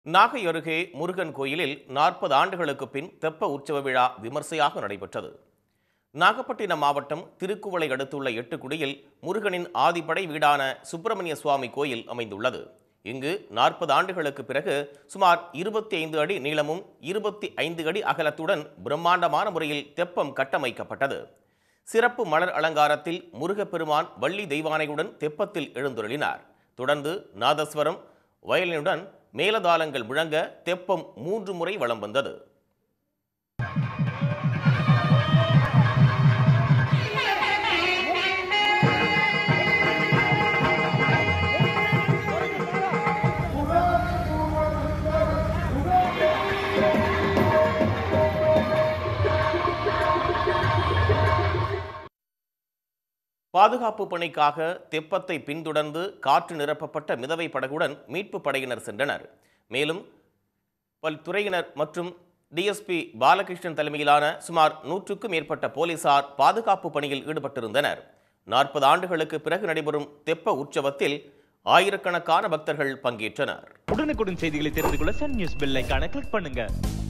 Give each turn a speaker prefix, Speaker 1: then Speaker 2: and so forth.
Speaker 1: நாகை அருகே முருகன் கோயிலில் நாற்பது ஆண்டுகளுக்கு பின் தெப்ப உற்சவ விழா விமர்சையாக நடைபெற்றது நாகப்பட்டினம் மாவட்டம் திருக்குவளை அடுத்துள்ள எட்டுக்குடியில் முருகனின் ஆதிப்படை வீடான சுப்பிரமணிய சுவாமி கோயில் அமைந்துள்ளது இங்கு நாற்பது ஆண்டுகளுக்கு பிறகு சுமார் இருபத்தி ஐந்து அடி நீளமும் இருபத்தி ஐந்து அடி அகலத்துடன் பிரம்மாண்டமான முறையில் தெப்பம் கட்டமைக்கப்பட்டது சிறப்பு மலர் அலங்காரத்தில் முருகப்பெருமான் வள்ளி தெய்வானையுடன் தெப்பத்தில் எழுந்துருளினார் தொடர்ந்து நாதஸ்வரம் வயலினுடன் மேலதாளங்கள் முழங்க தெப்பம் மூன்று முறை வலம் வந்தது பாதுகாப்பு பணிக்காக தெப்பத்தை பின்தொடர்ந்து காற்று நிரப்பப்பட்ட மிதவை படகுடன் மீட்பு படையினர் சென்றனர் மேலும் பல்துறையினர் மற்றும் டிஎஸ்பி பாலகிருஷ்ணன் தலைமையிலான சுமார் நூற்றுக்கும் மேற்பட்ட போலீசார் பாதுகாப்பு பணியில் ஈடுபட்டிருந்தனர் நாற்பது ஆண்டுகளுக்கு பிறகு நடைபெறும் தெப்ப உற்சவத்தில் ஆயிரக்கணக்கான பக்தர்கள் பங்கேற்றனர்
Speaker 2: உடனுக்குடன் செய்திகளை தெரிந்து கொள்ள சன் நியூஸ் பெல் ஐகானை கிளிக் பண்ணுங்க